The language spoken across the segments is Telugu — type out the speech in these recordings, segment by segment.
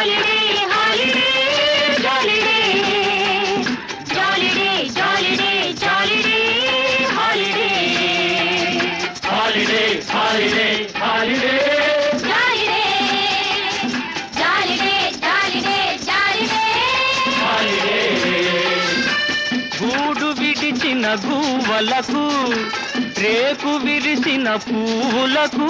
Holiday holiday jolly day jolly day jolly day jolly day holiday holiday holiday holiday jolly day jolly day jolly day jolly day holiday గూడు విడిచిన గువ్వలకు రేకు విరిసిన పువ్వులకు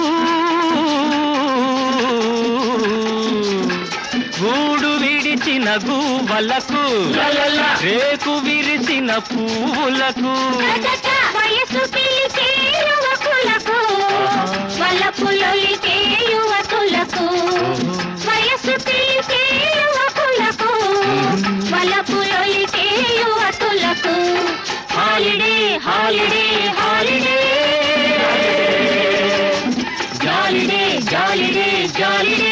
గూడు విడిచిన గువ్వలకు లలలా. రేకు విరిసిన పువ్వులకు రజత వయసు పిలిచే యువకులకు వలపులొలికే యువకులకు వయసు పిలిచే యువకులకు వలపులొలికే యువకులకు holiday holiday holiday jolly day jolly day jolly day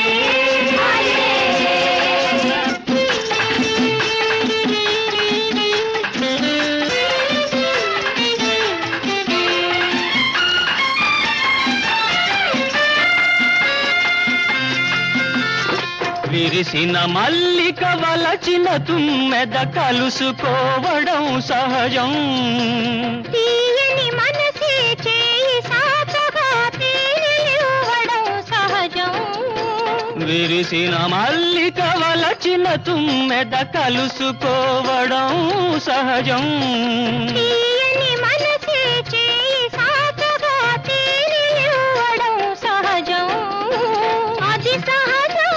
విరిసిన మల్లిక వలచిన తుమ్మెద కలుసుకోవడం సహజం తీయని మనసే చేయి సాచగా తేలివ్వడం సహజం విరిసిన మల్లిక వలచిన తుమ్మెద కలుసుకోవడం సహజం తీయని మనసే చేయి సాచగా తేలివ్వడం సహజం అది సహజం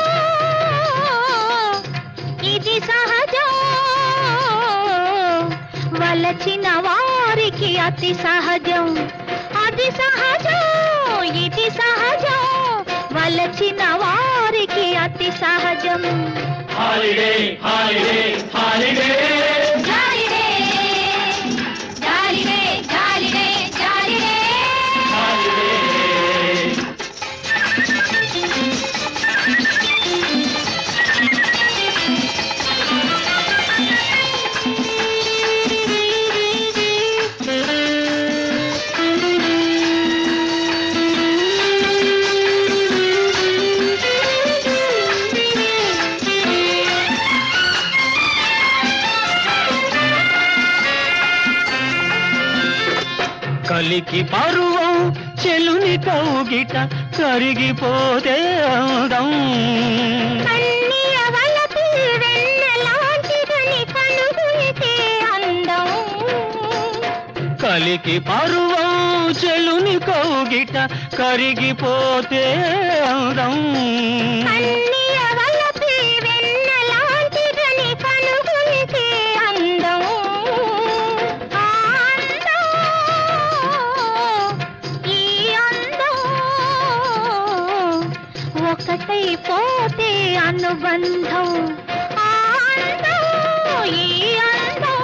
ఇది సహజం వలచిన వారికి అతి సహజం అది సహజం ఇది సహజం వలచిన వారికి అతి సహజం holiday holiday holiday jolly day jolly day jolly day jolly day holiday కలికి పరువం చెలుని కౌగిట కరిగిపోతే అందం కన్నీయ వలపు వెన్నెలాంటిదని కనుగొనితే అందం కలికి పరువం చెలుని కౌగిట కరిగిపోతే అందం కన్నీయ వలపు వెన్నెలాంటిదని కనుగొనితే అందం ఆ అందం ఈ అందం ఒకటైపోతే అనుబంధం ఆ అందం ఈ అందం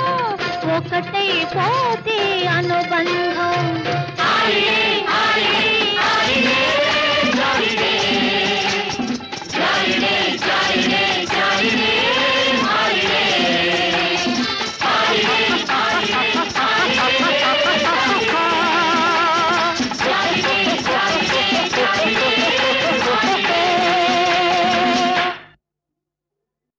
ఒకటైపోతే అనుబంధం హాలిడే హాలిడే హాలిడే